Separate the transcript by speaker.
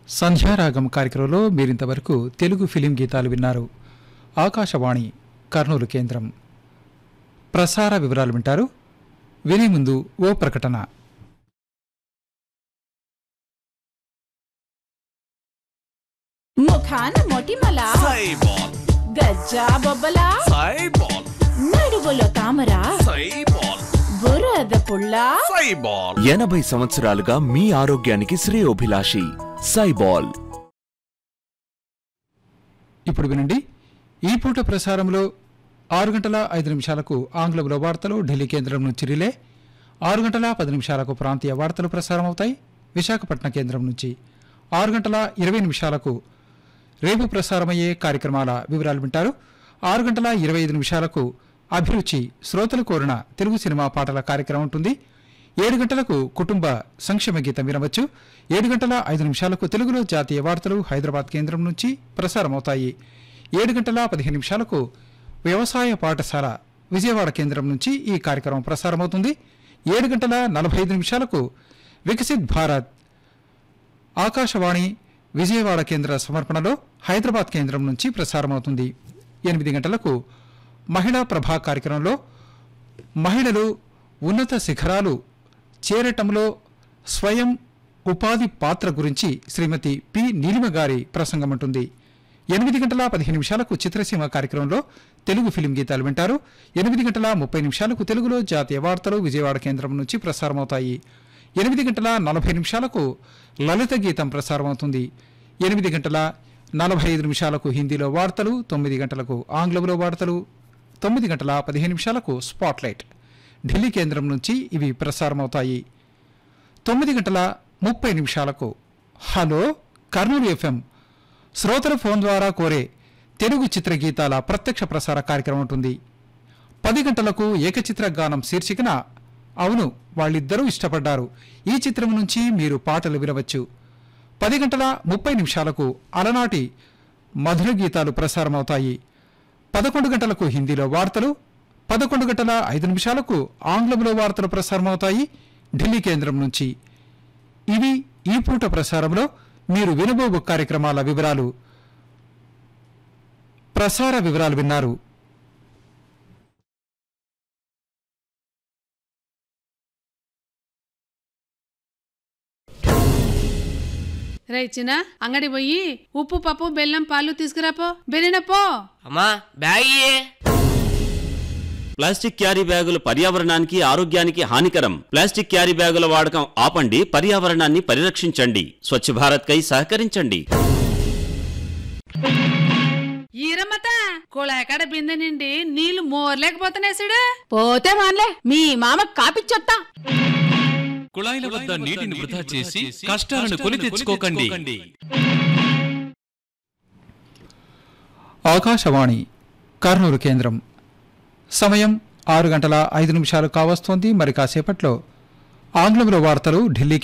Speaker 1: సంధ్యారాగం కార్యక్రమంలో మీరింతవరకు తెలుగు ఫిలిం గీతాలు విన్నారు ఆకాశవాణి కర్నూలు కేంద్రం ప్రసార వివరాలు వింటారు వినే ముందు ఓ ప్రకటన
Speaker 2: ముఖాన మొటిమల
Speaker 3: సైబాల్
Speaker 2: గజ్జా బొబ్బల
Speaker 3: సైబాల్
Speaker 2: నడువులో తామర
Speaker 3: సైబాల్
Speaker 2: బురద పుల్ల
Speaker 3: సైబాల్
Speaker 4: ఎనభై సంవత్సరాలుగా మీ ఆరోగ్యానికి శ్రేయోభిలాషి సైబాల్
Speaker 1: ఇప్పుడు వినండి ఈ పూట ప్రసారంలో ఆరు గంటల ఐదు నిమిషాలకు ఆంగ్లంలో వార్తలు ఢిల్లీ కేంద్రం నుంచి రిలే ఆరు గంటల పది నిమిషాలకు ప్రాంతీయ వార్తలు ప్రసారం అవుతాయి విశాఖపట్నం కేంద్రం నుంచి ఆరు గంటల ఇరవై నిమిషాలకు రేపు ప్రసారమయ్యే కార్యక్రమాల వివరాలు వింటారు ఆరు గంటల ఇరవై ఐదు నిమిషాలకు అభిరుచి శ్రోతలు కోరిన తెలుగు సినిమా పాటల కార్యక్రమం ఉంటుంది ఏడు గంటలకు కుటుంబ సంక్షేమ గీతం వినవచ్చు ఏడు గంటల ఐదు నిమిషాలకు తెలుగులో జాతీయ వార్తలు హైదరాబాద్ కేంద్రం నుంచి ప్రసారమవుతాయి ఏడు గంటల పదిహేను నిమిషాలకు వ్యవసాయ పాఠశాల విజయవాడ కేంద్రం నుంచి ఈ కార్యక్రమం ప్రసారమవుతుంది ఏడు గంటల నలభై ఐదు నిమిషాలకు వికసిత్ భారత్ ఆకాశవాణి విజయవాడ కేంద్ర సమర్పణలో హైదరాబాద్ కేంద్రం నుంచి ప్రసారమవుతుంది ఎనిమిది గంటలకు మహిళా ప్రభా కార్యక్రమంలో మహిళలు ఉన్నత శిఖరాలు చేరటంలో స్వయం ఉపాధి పాత్ర గురించి శ్రీమతి పి నీలిమ గారి ప్రసంగం ఉంటుంది ఎనిమిది గంటల పదిహేను నిమిషాలకు చిత్రసీమ కార్యక్రమంలో తెలుగు ఫిలిం గీతాలు వింటారు ఎనిమిది గంటల ముప్పై నిమిషాలకు తెలుగులో జాతీయ వార్తలు విజయవాడ కేంద్రం నుంచి ప్రసారమవుతాయి ఎనిమిది గంటల నలభై నిమిషాలకు లలిత గీతం ప్రసారమవుతుంది ఎనిమిది గంటల నలభై ఐదు నిమిషాలకు హిందీలో వార్తలు తొమ్మిది గంటలకు ఆంగ్లంలో వార్తలు తొమ్మిది గంటల పదిహేను నిమిషాలకు స్పాట్లైట్ ఢిల్లీ కేంద్రం నుంచి ఇవి ప్రసారమవుతాయి తొమ్మిది గంటల ముప్పై నిమిషాలకు హలో కర్నూలు ఎఫ్ఎం శ్రోతల ఫోన్ ద్వారా కోరే తెలుగు చిత్ర గీతాల ప్రత్యక్ష ప్రసార కార్యక్రమం ఉంటుంది పది గంటలకు ఏకచిత్ర గానం శీర్షికన అవును వాళ్ళిద్దరూ ఇష్టపడ్డారు ఈ చిత్రం నుంచి మీరు పాటలు వినవచ్చు పది గంటల ముప్పై నిమిషాలకు అలనాటి మధుర గీతాలు ప్రసారమవుతాయి పదకొండు గంటలకు హిందీలో వార్తలు పదకొండు గంటల ఐదు నిమిషాలకు ఆంగ్లంలో వార్తలు ప్రసారమవుతాయి ఢిల్లీ కేంద్రం నుంచి ఇవి ఈ పూట ప్రసారంలో మీరు వినబోవు కార్యక్రమాల వివరాలు ప్రసార వివరాలు విన్నారు
Speaker 5: రే చిన్న అంగడి పోయి ఉప్పు పప్పు బెల్లం పాలు తీసుకురాపో బెరిన పో
Speaker 6: అమ్మా బ్యాగ్ ఇయ్యే.
Speaker 7: ప్లాస్టిక్ క్యారీ బ్యాగులు పర్యావరణానికి ఆరోగ్యానికి హానికరం ప్లాస్టిక్ క్యారీ బ్యాగుల వాడకం ఆపండి పర్యావరణాన్ని పరిరక్షించండి స్వచ్ఛ భారత్ కై సహకరించండి
Speaker 5: ఈరమ్మత కుళాకాడ బిందె నిండి నీళ్లు మోర్లేకపోతున్నాయి చూడు
Speaker 2: పోతే మాన్లే మీ మామ కాపిచ్చొత్తా
Speaker 8: కుళాయిల వద్ద నీటిని వృధా చేసి కష్టాలను కొని తెచ్చుకోకండి
Speaker 1: ఆకాశవాణి కర్నూలు కేంద్రం సమయం ఆరు గంటల ఐదు నిమిషాలు కావస్తోంది మరి కాసేపట్లో ఆంగ్లంలో వార్తలు ఢిల్లీ